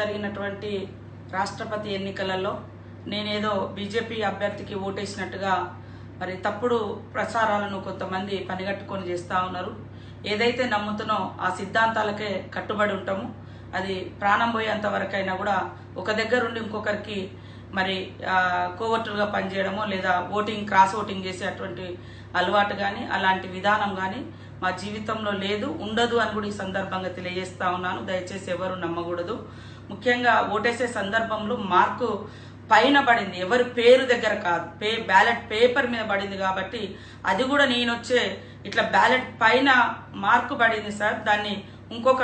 జరిగినటువంటి రాష్ట్రపతి ఎన్నికలలో నేనేదో బీజేపీ అభ్యర్థికి ఓటేసినట్టుగా మరి తప్పుడు ప్రచారాలను కొంతమంది పనిగట్టుకొని చేస్తూ ఉన్నారు ఏదైతే నమ్ముతున్నో ఆ సిద్ధాంతాలకే కట్టుబడి ఉంటాము అది ప్రాణం పోయేంత వరకైనా కూడా ఒక దగ్గర ఉండి ఇంకొకరికి మరి ఆ, కోవర్టులుగా పనిచేయడమో లేదా ఓటింగ్ క్రాస్ ఓటింగ్ చేసేటువంటి అలవాటు కానీ అలాంటి విధానం కానీ మా జీవితంలో లేదు ఉండదు అని కూడా ఈ సందర్భంగా తెలియజేస్తా ఉన్నాను దయచేసి ఎవరు నమ్మకూడదు ముఖ్యంగా ఓటేసే సందర్భంలో మార్కు పైన పడింది ఎవరి పేరు దగ్గర కాదు పే బ్యాలెట్ పేపర్ మీద పడింది కాబట్టి అది కూడా నేను వచ్చే ఇట్లా బ్యాలెట్ పైన మార్కు పడింది సార్ దాన్ని ఇంకొక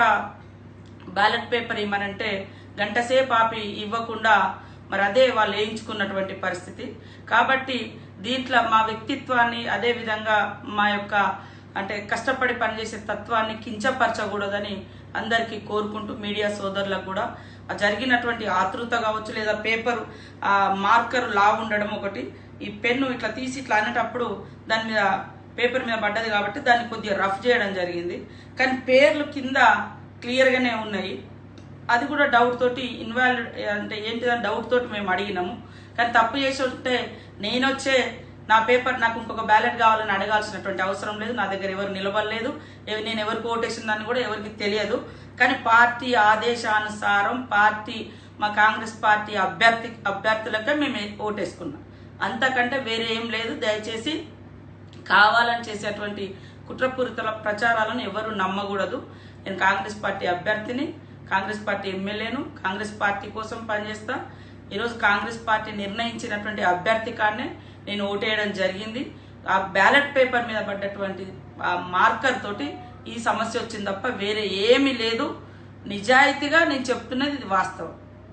బ్యాలెట్ పేపర్ ఇవ్వమనంటే గంట సేపు ఆపి ఇవ్వకుండా మరి అదే వాళ్ళు వేయించుకున్నటువంటి పరిస్థితి కాబట్టి దీంట్లో మా వ్యక్తిత్వాన్ని అదే విధంగా మా యొక్క అంటే కష్టపడి పనిచేసే తత్వాన్ని కించపరచకూడదని అందరికీ కోరుకుంటూ మీడియా సోదరులకు కూడా ఆ జరిగినటువంటి ఆతృత కావచ్చు లేదా పేపర్ ఆ మార్కర్ లా ఉండడం ఒకటి ఈ పెన్ను ఇట్లా తీసి ఇట్లా అనేటప్పుడు దాని మీద పేపర్ మీద పడ్డది కాబట్టి దాన్ని కొద్దిగా రఫ్ చేయడం జరిగింది కానీ పేర్లు కింద క్లియర్గానే ఉన్నాయి అది కూడా డౌట్ తోటి ఇన్వాల్వ్ అంటే ఏంటిదని డౌట్ తోటి మేము అడిగినాము కానీ తప్పు చేసి ఉంటే నేను వచ్చే నా పేపర్ నాకు ఇంకొక బ్యాలెట్ కావాలని అడగాల్సినటువంటి అవసరం లేదు నా దగ్గర ఎవరు నిలబడలేదు ఎవ- నేను ఎవరికి ఓటేసిన దాన్ని కూడా ఎవరికి తెలియదు కానీ పార్టీ ఆదేశానుసారం పార్టీ మా కాంగ్రెస్ పార్టీ అభ్యర్థి అభ్యర్థులకే మేము ఓటేసుకున్నాం అంతకంటే వేరే ఏం లేదు దయచేసి కావాలని చేసేటువంటి కుట్రపూరిత ప్రచారాలను ఎవరు నమ్మకూడదు నేను కాంగ్రెస్ పార్టీ అభ్యర్థిని కాంగ్రెస్ పార్టీ ఎమ్మెల్యేను కాంగ్రెస్ పార్టీ కోసం పనిచేస్తా ఈరోజు కాంగ్రెస్ పార్టీ నిర్ణయించినటువంటి అభ్యర్థి కాడనే నేను ఓటేయడం జరిగింది ఆ బ్యాలెట్ పేపర్ మీద పడ్డటువంటి ఆ మార్కర్ తోటి ఈ సమస్య వచ్చింది తప్ప వేరే ఏమీ లేదు నిజాయితీగా నేను చెప్తున్నది ఇది వాస్తవం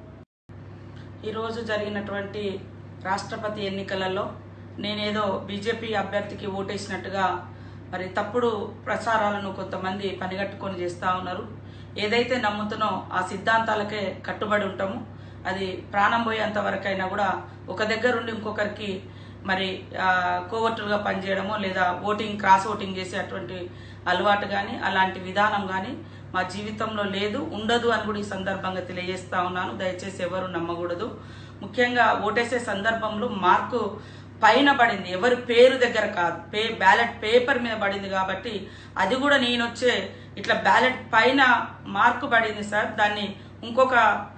ఈరోజు జరిగినటువంటి రాష్ట్రపతి ఎన్నికలలో నేనేదో బీజేపీ అభ్యర్థికి ఓటేసినట్టుగా మరి తప్పుడు ప్రచారాలను కొంతమంది పనిగట్టుకొని చేస్తూ ఉన్నారు ఏదైతే నమ్ముతున్నో ఆ సిద్ధాంతాలకే కట్టుబడి ఉంటాము అది ప్రాణం పోయేంత వరకైనా కూడా ఒక దగ్గర ఉండి ఇంకొకరికి మరి ఆ, కోవర్టులుగా పనిచేయడమో లేదా ఓటింగ్ క్రాస్ ఓటింగ్ చేసేటువంటి అలవాటు కానీ అలాంటి విధానం కానీ మా జీవితంలో లేదు ఉండదు అని కూడా ఈ సందర్భంగా తెలియజేస్తా ఉన్నాను దయచేసి ఎవరు నమ్మకూడదు ముఖ్యంగా ఓటేసే సందర్భంలో మార్కు పైన పడింది ఎవరి పేరు దగ్గర కాదు పే బ్యాలెట్ పేపర్ మీద పడింది కాబట్టి అది కూడా నేను వచ్చే ఇట్లా బ్యాలెట్ పైన మార్కు పడింది సార్ దాన్ని ఇంకొక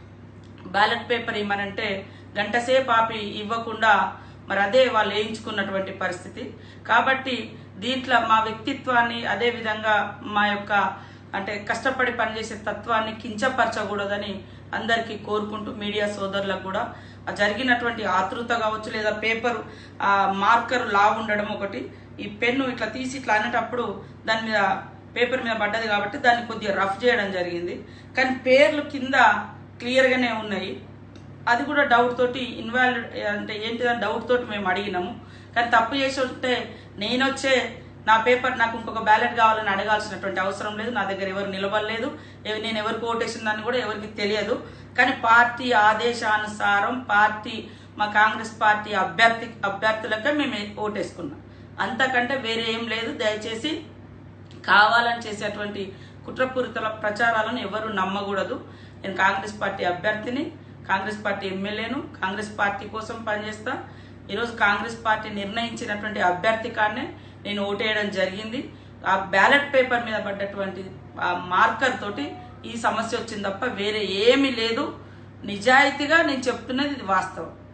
బ్యాలెట్ పేపర్ ఇవ్వమనంటే గంట సేపు ఆపి ఇవ్వకుండా మరి అదే వాళ్ళు వేయించుకున్నటువంటి పరిస్థితి కాబట్టి దీంట్లో మా వ్యక్తిత్వాన్ని అదే విధంగా మా యొక్క అంటే కష్టపడి పనిచేసే తత్వాన్ని కించపరచకూడదని అందరికీ కోరుకుంటూ మీడియా సోదరులకు కూడా ఆ జరిగినటువంటి ఆతృత కావచ్చు లేదా పేపర్ ఆ మార్కర్ లా ఉండడం ఒకటి ఈ పెన్ను ఇట్లా తీసి ఇట్లా అనేటప్పుడు దాని మీద పేపర్ మీద పడ్డది కాబట్టి దాన్ని కొద్దిగా రఫ్ చేయడం జరిగింది కానీ పేర్లు కింద క్లియర్గానే ఉన్నాయి అది కూడా డౌట్ తోటి ఇన్వాల్వ్ అంటే ఏంటిదని డౌట్ తోటి మేము అడిగినాము కానీ తప్పు చేసి ఉంటే నేను వచ్చే నా పేపర్ నాకు ఇంకొక బ్యాలెట్ కావాలని అడగాల్సినటువంటి అవసరం లేదు నా దగ్గర ఎవరు నిలబడలేదు ఎవ- నేను ఎవరికి ఓటేసిన దాన్ని కూడా ఎవరికి తెలియదు కానీ పార్టీ ఆదేశానుసారం పార్టీ మా కాంగ్రెస్ పార్టీ అభ్యర్థి అభ్యర్థులకే మేము ఓటేసుకున్నాం అంతకంటే వేరే ఏం లేదు దయచేసి కావాలని చేసేటువంటి కుట్రపూరిత ప్రచారాలను ఎవరు నమ్మకూడదు నేను కాంగ్రెస్ పార్టీ అభ్యర్థిని కాంగ్రెస్ పార్టీ ఎమ్మెల్యేను కాంగ్రెస్ పార్టీ కోసం పనిచేస్తా ఈరోజు కాంగ్రెస్ పార్టీ నిర్ణయించినటువంటి అభ్యర్థి కాడనే నేను ఓటేయడం జరిగింది ఆ బ్యాలెట్ పేపర్ మీద పడ్డటువంటి ఆ మార్కర్ తోటి ఈ సమస్య వచ్చింది తప్ప వేరే ఏమీ లేదు నిజాయితీగా నేను చెప్తున్నది ఇది వాస్తవం